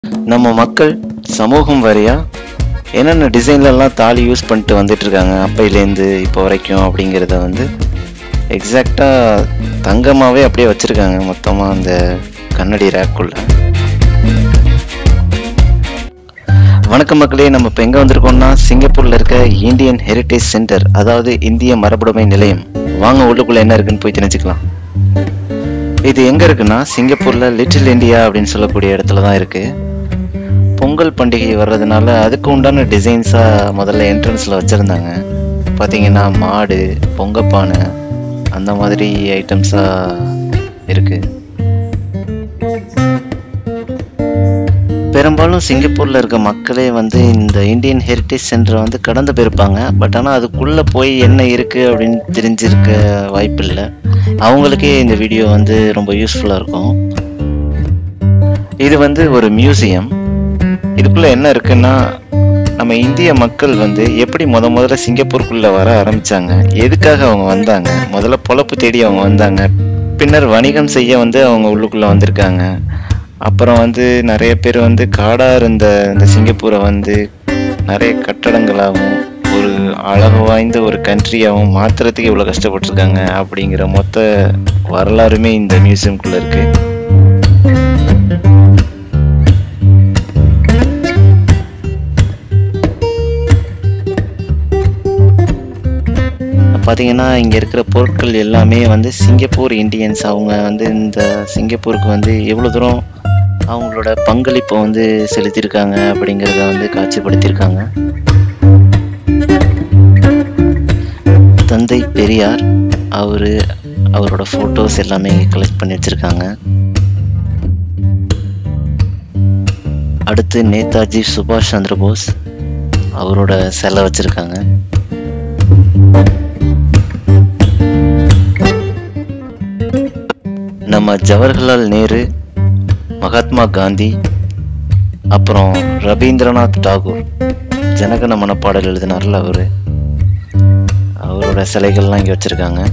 நம்ம மக்கள் சமூகம் வாரியா என்னென்ன டிசைன்லலாம் தாலி யூஸ் பண்ணிட்டு வந்துட்டு இருக்காங்க அப்பையிலேருந்து இப்போ வரைக்கும் அப்படிங்கிறத வந்து எக்ஸாக்டாக தங்கமாகவே அப்படியே வச்சுருக்காங்க மொத்தமாக அந்த கண்ணாடி ரேக்குள்ள வணக்கம் மக்களே நம்ம இப்போ எங்கே வந்திருக்கோம்னா சிங்கப்பூரில் இருக்க இந்தியன் ஹெரிட்டேஜ் சென்டர் அதாவது இந்திய மரபுடைமை நிலையம் வாங்க உள்ளுக்குள்ளே என்ன இருக்குன்னு போய் தெரிஞ்சுக்கலாம் இது எங்கே இருக்குன்னா சிங்கப்பூரில் லிட்டில் இந்தியா அப்படின்னு சொல்லக்கூடிய இடத்துல தான் இருக்குது பொங்கல் பண்டிகை வர்றதுனால அதுக்கு உண்டான டிசைன்ஸாக முதல்ல என்ட்ரன்ஸில் வச்சுருந்தாங்க பார்த்தீங்கன்னா மாடு பொங்கப்பானை அந்த மாதிரி ஐட்டம்ஸாக இருக்குது பெரும்பாலும் சிங்கப்பூரில் இருக்க மக்களே வந்து இந்த இந்தியன் ஹெரிட்டேஜ் சென்டரை வந்து கடந்து போயிருப்பாங்க பட் ஆனால் அதுக்குள்ளே போய் என்ன இருக்குது அப்படின்னு தெரிஞ்சிருக்க வாய்ப்பில்லை அவங்களுக்கே இந்த வீடியோ வந்து ரொம்ப யூஸ்ஃபுல்லாக இருக்கும் இது வந்து ஒரு மியூசியம் இதுக்குள்ளே என்ன இருக்குன்னா நம்ம இந்திய மக்கள் வந்து எப்படி முத முதல்ல சிங்கப்பூருக்குள்ளே வர ஆரம்பித்தாங்க எதுக்காக அவங்க வந்தாங்க முதல்ல பொழப்பு தேடி அவங்க வந்தாங்க பின்னர் வணிகம் செய்ய வந்து அவங்க உள்ளுக்குள்ளே வந்திருக்காங்க அப்புறம் வந்து நிறைய பேர் வந்து காடாக இருந்த இந்த சிங்கப்பூரை வந்து நிறைய கட்டடங்களாகவும் ஒரு அழகு வாய்ந்த ஒரு கண்ட்ரியாகவும் மாற்றுறதுக்கு இவ்வளோ கஷ்டப்பட்டிருக்காங்க அப்படிங்கிற மொத்த வரலாறுமே இந்த மியூசியம்குள்ளே இருக்குது பார்த்தீங்கன்னா இங்கே இருக்கிற பொருட்கள் எல்லாமே வந்து சிங்கப்பூர் இந்தியன்ஸ் அவங்க வந்து இந்த சிங்கப்பூருக்கு வந்து எவ்வளோ தூரம் அவங்களோட பங்களிப்பை வந்து செலுத்தியிருக்காங்க அப்படிங்கிறத வந்து காட்சிப்படுத்தியிருக்காங்க தந்தை பெரியார் அவர் அவரோட ஃபோட்டோஸ் எல்லாமே கலெக்ட் பண்ணி வச்சுருக்காங்க அடுத்து நேதாஜி சுபாஷ் சந்திர போஸ் அவரோட சிலை வச்சுருக்காங்க நம்ம ஜவஹர்லால் நேரு மகாத்மா காந்தி அப்புறம் ரவீந்திரநாத் டாகூர் ஜனகணமன பாடல் எழுதினார்ல அவரு அவரோட சிலைகள்லாம் இங்கே வச்சிருக்காங்க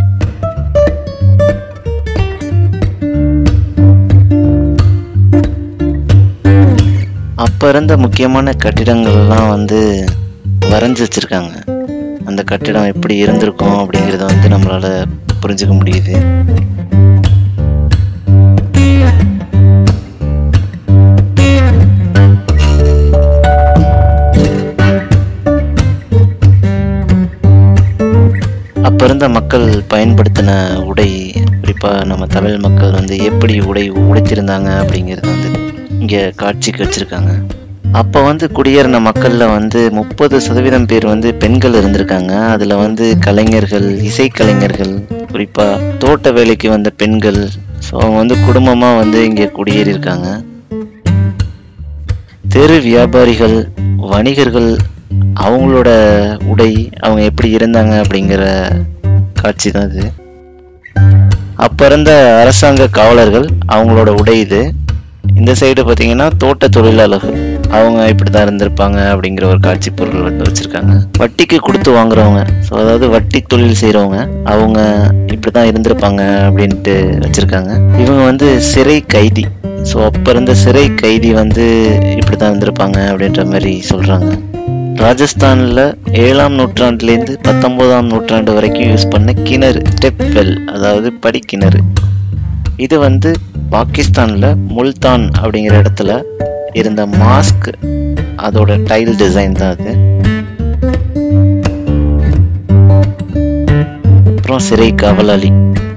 அப்போ இருந்த முக்கியமான கட்டிடங்கள்லாம் வந்து வரைஞ்சி வச்சிருக்காங்க அந்த கட்டிடம் எப்படி இருந்திருக்கும் அப்படிங்கிறத வந்து நம்மளால புரிஞ்சுக்க முடியுது அப்போ இருந்த மக்கள் பயன்படுத்தின உடை குறிப்பாக நம்ம தமிழ் மக்கள் வந்து எப்படி உடை உடைத்திருந்தாங்க அப்படிங்கிறத வந்து இங்கே காட்சிக்கு வச்சுருக்காங்க அப்போ வந்து குடியேறின மக்களில் வந்து முப்பது சதவீதம் பேர் வந்து பெண்கள் இருந்திருக்காங்க அதில் வந்து கலைஞர்கள் இசைக்கலைஞர்கள் குறிப்பாக தோட்ட வேலைக்கு வந்த பெண்கள் ஸோ அவங்க வந்து குடும்பமாக வந்து இங்கே குடியேறியிருக்காங்க தெரு வியாபாரிகள் வணிகர்கள் அவங்களோட உடை அவங்க எப்படி இருந்தாங்க அப்படிங்கிற காட்சி தான் இது அப்போ இருந்த அரசாங்க காவலர்கள் அவங்களோட உடை இது இந்த சைடு பார்த்தீங்கன்னா தோட்ட தொழிலாளர்கள் அவங்க இப்படி தான் இருந்திருப்பாங்க அப்படிங்கிற ஒரு காட்சி பொருள் வந்து வச்சுருக்காங்க வட்டிக்கு கொடுத்து வாங்குறவங்க ஸோ அதாவது வட்டி தொழில் செய்கிறவங்க அவங்க இப்படி தான் இருந்திருப்பாங்க அப்படின்ட்டு வச்சுருக்காங்க இவங்க வந்து சிறை கைதி ஸோ அப்போ இருந்த சிறை கைதி வந்து இப்படி தான் இருந்திருப்பாங்க அப்படின்ற மாதிரி சொல்கிறாங்க ராஜஸ்தானில் ஏழாம் நூற்றாண்டுலேருந்து பத்தொம்போதாம் நூற்றாண்டு வரைக்கும் யூஸ் பண்ண கிணறு ஸ்டெப் வெல் அதாவது படிக்கிணறு இது வந்து பாகிஸ்தானில் முல்தான் அப்படிங்கிற இடத்துல இருந்த மாஸ்க் அதோட டைல் டிசைன் தான் அது அப்புறம் சிறை காவலாளி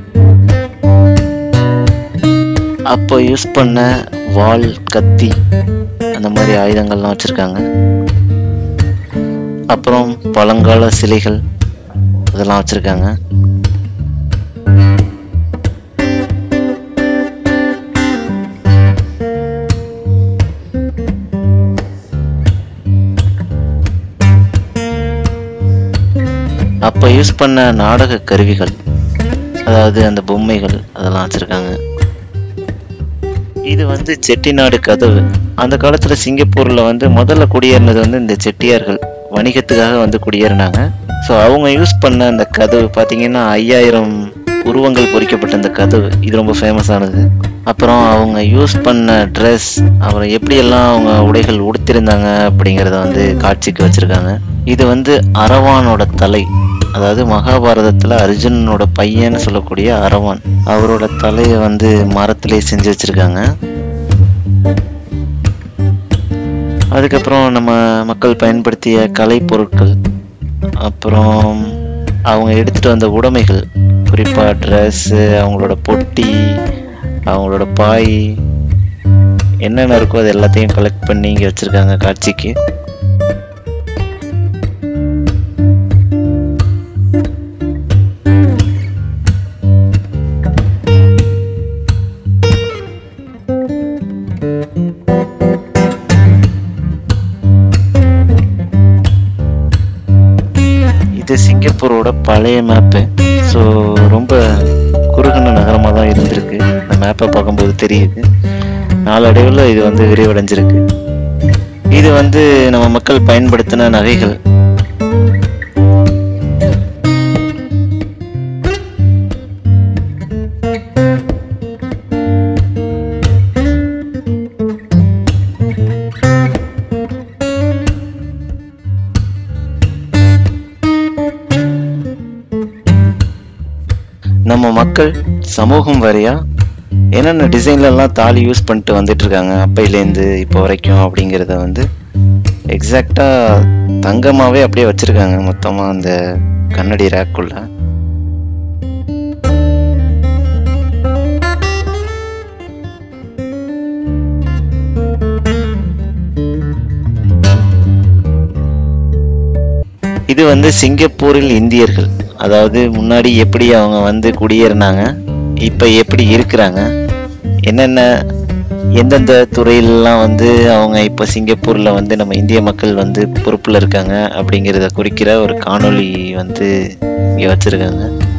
அப்போ யூஸ் பண்ண வால் கத்தி அந்த மாதிரி ஆயுதங்கள்லாம் வச்சுருக்காங்க அப்புறம் பழங்கால சிலைகள் அதெல்லாம் வச்சுருக்காங்க அப்போ யூஸ் பண்ண நாடக கருவிகள் அதாவது அந்த பொம்மைகள் அதெல்லாம் வச்சுருக்காங்க இது வந்து செட்டிநாடு கதவு அந்த காலத்தில் சிங்கப்பூரில் வந்து முதல்ல குடியேறினது வந்து இந்த செட்டியார்கள் வணிகத்துக்காக வந்து குடியேறினாங்க ஸோ அவங்க யூஸ் பண்ண அந்த கதவு பார்த்தீங்கன்னா ஐயாயிரம் உருவங்கள் பொறிக்கப்பட்ட அந்த கதவு இது ரொம்ப ஃபேமஸானது அப்புறம் அவங்க யூஸ் பண்ண ட்ரெஸ் அப்புறம் எப்படியெல்லாம் அவங்க உடைகள் உடுத்திருந்தாங்க அப்படிங்கிறத வந்து காட்சிக்கு வச்சிருக்காங்க இது வந்து அரவானோட தலை அதாவது மகாபாரதத்துல அர்ஜுனனோட பையன்னு சொல்லக்கூடிய அரவான் அவரோட தலையை வந்து மரத்திலே செஞ்சு வச்சிருக்காங்க அதுக்கப்புறம் நம்ம மக்கள் பயன்படுத்திய கலை பொருட்கள் அப்புறம் அவங்க எடுத்துட்டு வந்த உடைமைகள் குறிப்பா ட்ரெஸ்ஸு அவங்களோட பொட்டி அவங்களோட பாய் என்னென்ன இருக்கோ அது எல்லாத்தையும் கலெக்ட் பண்ணி இங்கே வச்சிருக்காங்க காட்சிக்கு இது சிங்கப்பூரோட பழைய மேப்பு ஸோ ரொம்ப குறுகின நகரமாக தான் இருந்திருக்கு இந்த மேப்பை பார்க்கும்போது தெரியுது நாளடைவில் இது வந்து விரிவடைஞ்சிருக்கு இது வந்து நம்ம மக்கள் பயன்படுத்தின நகைகள் நம்ம மக்கள் சமூகம் வாரியா என்னென்ன டிசைன்ல எல்லாம் தாலி யூஸ் பண்ணிட்டு வந்துட்டு இருக்காங்க அப்பையிலேருந்து இப்போ வரைக்கும் அப்படிங்கிறத வந்து எக்ஸாக்டா தங்கமாவே அப்படியே வச்சிருக்காங்க மொத்தமா அந்த கண்ணாடி ரேக்குள்ள இது வந்து சிங்கப்பூரில் இந்தியர்கள் அதாவது முன்னாடி எப்படி அவங்க வந்து குடியேறினாங்க இப்போ எப்படி இருக்கிறாங்க என்னென்ன எந்தெந்த துறையிலலாம் வந்து அவங்க இப்போ சிங்கப்பூரில் வந்து நம்ம இந்திய மக்கள் வந்து பொறுப்பில் இருக்காங்க அப்படிங்கிறத குறிக்கிற ஒரு காணொளி வந்து இங்கே வச்சுருக்காங்க